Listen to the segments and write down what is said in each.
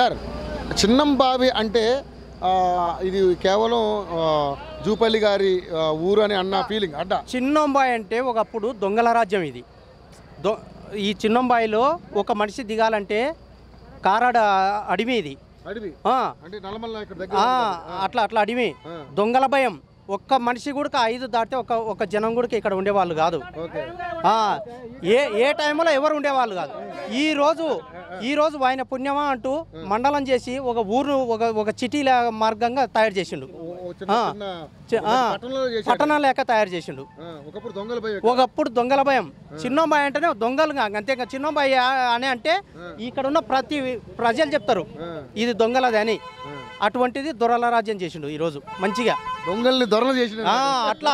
Sir చిన్నం బావి అంటే ఆ, ఇది కేవలం ఆ, జూపల్లి గారి ఆ, ఊరు అని అన్న ఫీలింగ్ అడ్డ చిన్నంబాయి అంటే ఒకప్పుడు దొంగల రాజ్యం ఇది దొ ఈ చిన్నంబాయిలో ఒక మనిషి దిగాలంటే కారాడ అడివి ఇది అడవి ఆ, అంటే నల్లమల్ల ఇక్కడ ఆ, దగ్గర అట్లా అట్లా అడివి ఆ. దొంగల భయం ఒక్క మనిషి కూడా ఐదు దాటితే ఒక ఒక జనం కూడా ఇక్కడ ఉండేవాళ్ళు కాదు ఓకే ఆ, ఏ ఏ టైంలో ఎవరు ఉండేవాళ్ళు కాదు ఈ రోజు ఈ రోజు ఆయన పుణ్యమా అంటూ మండలం చేసి ఒక ఊరు ఒక ఒక చిటీల మార్గంగా తయారు చేసిండు ఓ- ఓ చిన్న ఆ. చిన్న చి- ఆ, పట్టణంలో చేశాడు. పట్టణం లేక తయారు చేసిండు ఆ, ఒకప్పుడు దొంగల భయం ఒకప్పుడు దొంగల భయం చిన్నబాయి అంటేనే దొంగలు కాదు. అంతే చిన్నబాయి అని అంటే ఇక్కడ ఉన్న ప్రతి ప్రజలు చెప్తారు ఆ, ఇది దొంగలది అని ఆ. అటువంటిది దొరల రాజ్యం చేసిండు ఈరోజు మంచిగా దొంగల్ని దొరలు చేసిన ఆ, అట్లా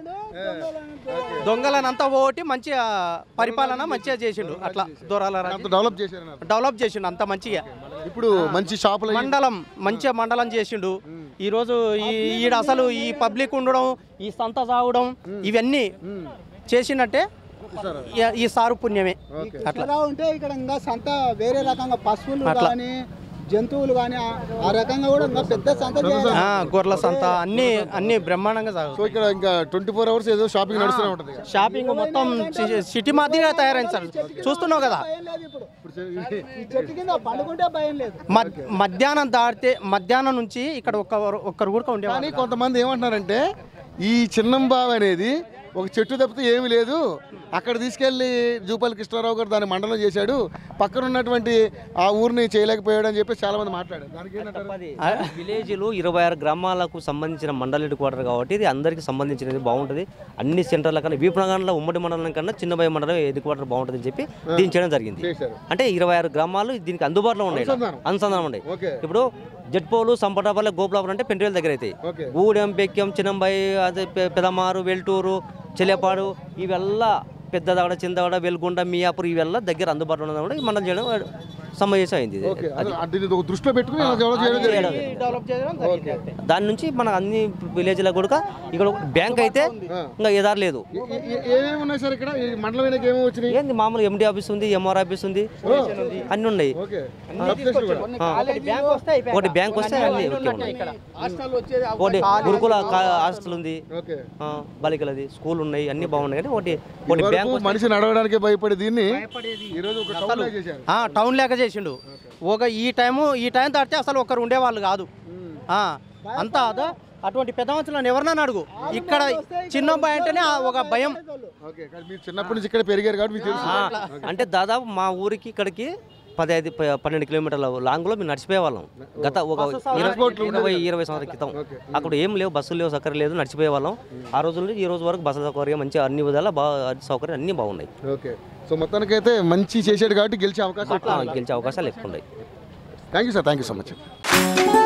దొంగలనంతా పోగొట్టి మంచిగా పరిపాలన మంచిగా చేసిండు అట్లా దొరల అంత రాజ్యం డెవలప్ చేశారు డెవలప్ చేసిండు అంత మంచిగా ఇప్పుడు మంచి షాపులు మండలం మంచిగా మండలం చేసిండు ఈరోజు ఈ ఈడ అసలు ఈ పబ్లిక్ ఉండడం ఈ సంత సాగడం ఇవన్నీ చేసినట్టే ఈ- ఈ సారు పుణ్యమే అట్లా ఎలా ఉంటే ఇక్కడ ఇంకా సంత వేరే రకంగా పశువులు అట్లా. కానీ జంతువులు కానీ ఆ- ఆ రకంగా కూడా ఇంకా పెద్ద సంత చేయాలి ఆ, గొర్రెల సంత అన్ని అన్ని బ్రహ్మాండంగా సాగు సో ఇక్కడ ఇంకా ట్వంటీ ఫోర్ అవర్స్ ఏదో షాపింగ్ నడుస్తూనే ఉంటుంది ఇక. షాపింగ్ మొత్తం సి- సిటీ మాదిరిగా తయారైంది సార్ చూస్తున్నావు కదా భయం లేదు ఇప్పుడు ఈ చెట్టు కింద పండుకుంటే భయం లేదు మద్- మధ్యాహ్నం దాటితే మధ్యాహ్నం నుంచి ఇక్కడ ఒక్క ఒక్కరు కూడా కానీ ఉండేవాళ్ళు కొంతమంది ఏమంటున్నారంటే ఈ చిన్నం బావి అనేది ఒక చెట్టు తప్పితే ఏమీ లేదు అక్కడ తీసుకెళ్లి జూపల్లి కృష్ణారావు గారు దాన్ని మండలం చేశాడు పక్కన ఉన్నటువంటి ఆ ఊరిని చేయలేకపోయాడు అని చెప్పి చాలా మంది మాట్లాడారు దానికి ఏంటంటారు విలేజ్లు ఇరవై ఆరు గ్రామాలకు సంబంధించిన మండల హెడ్ క్వార్టర్ కాబట్టి ఇది అందరికీ సంబంధించినది బాగుంటుంది అన్ని సెంటర్ల కన్నా వీపునగర్లో ఉమ్మడి మండలం కన్నా చిన్నబాయి మండలం హెడ్ క్వార్టర్ బాగుంటుంది అని చెప్పి దీన్ని చేయడం జరిగింది చేశారు అంటే ఇరవై ఆరు గ్రామాలు దీనికి అందుబాటులో ఉన్నాయి అనుసంధానం. అనుసంధానం ఉన్నాయి ఓకే ఇప్పుడు జడ్పోలు సంపటాపల్లి గోపులాపురం అంటే పెంట్రేల దగ్గర అవుతాయి ఓకే గూడెం బెక్కెం చిన్నంబాయి అదే పె- పెదమారు వెల్టూరు చెల్లెపాడు ఇవెల్ల పెద్దదవడ చిందవడ వెల్గొండ మియాపూర్ ఇవెల్ల దగ్గర అందుబాటులో ఉన్నది కూడా మండలం చేయడం సమావేశం అయింది ఇది. ఓకే అదే దీన్ని ఒక దృష్టిలో పెట్టుకుని ఇలా డెవలప్ చేయడం జరిగింది డెవలప్ చేయడం జరిగింది అంతే. దాని నుంచి మన అన్ని విలేజ్లో కూడా ఇక్కడ ఒక బ్యాంక్ అయితే ఇంకా ఏదారు లేదు ఏ- ఏ- ఏ- ఏమేమి ఉన్నాయి సార్ ఇక్కడ ఈ మండలం అయినాక ఏమేమి వచ్చినాయి ఏంది మామూలు ఎండి ఆఫీస్ ఉంది ఎంఆర్ ఆఫీస్ ఉంది అన్ని ఉన్నాయి ఓకే సబ్స్టేషన్ కూడా ఆ. ఒకటి బ్యాంక్ వస్తే అయిపోయింది. ఒకటి బ్యాంక్ వస్తే అన్ని ఓకే ఉన్నట్టే ఉన్నాయి ఇక్కడ ఒకటి గురుకుల కా- హాస్టల్ ఉంది ఓకే ఆ, బాలికలది స్కూల్ ఉన్నాయి అన్ని బాగున్నాయి కానీ ఒకటి ఒకటి ఇదివరకు బ్యాంక్ మనిషి నడవడానికి భయపడే దీన్ని ఈ రోజు ఒక టౌన్ లాగా చేశారు ఆ, టౌన్ లేక చేసిండు ఒక ఈ టైము ఈ టైం దాటితే అసలు ఒకరు ఉండేవాళ్ళు కాదు ఆ, అంతా అదో అటువంటి పెద్ద మనుషులను ఎవరినైనా అడుగు ఇక్కడ చిన్న అబ్బాయి అంటేనే ఆ ఒక భయం ఓకే కానీ మీరు చిన్నప్పటి నుంచి ఇక్కడ పెరిగారు కాబట్టి మీకు తెలుసు ఆ, అంటే దాదాపు మా ఊరికి ఇక్కడికి పదహైదు ప- పన్నెండు కిలోమీటర్ల లాంగ్లో మేము నడిచిపోయే వాళ్ళం గత ఒక ఇరవై ఇరవై ఇరవై సంవత్సరాల క్రితం అక్కడ ఏం లేవు బస్సులు లేవు సౌకర్యం లేదు నడిచిపోయే వాళ్ళం ఆ రోజుల నుంచి ఈ రోజు వరకు బస్సు సౌకర్యం మంచిగా అన్ని విధాలా బాగా అన్ని సౌకర్యం అన్నీ బాగున్నాయి ఓకే సో మొత్తానికైతే మంచి చేసాడు కాబట్టి గెలిచే అవకాశం ఆ, గెలిచే అవకాశాలు ఎక్కువ ఉన్నాయి thank you sir thank you so much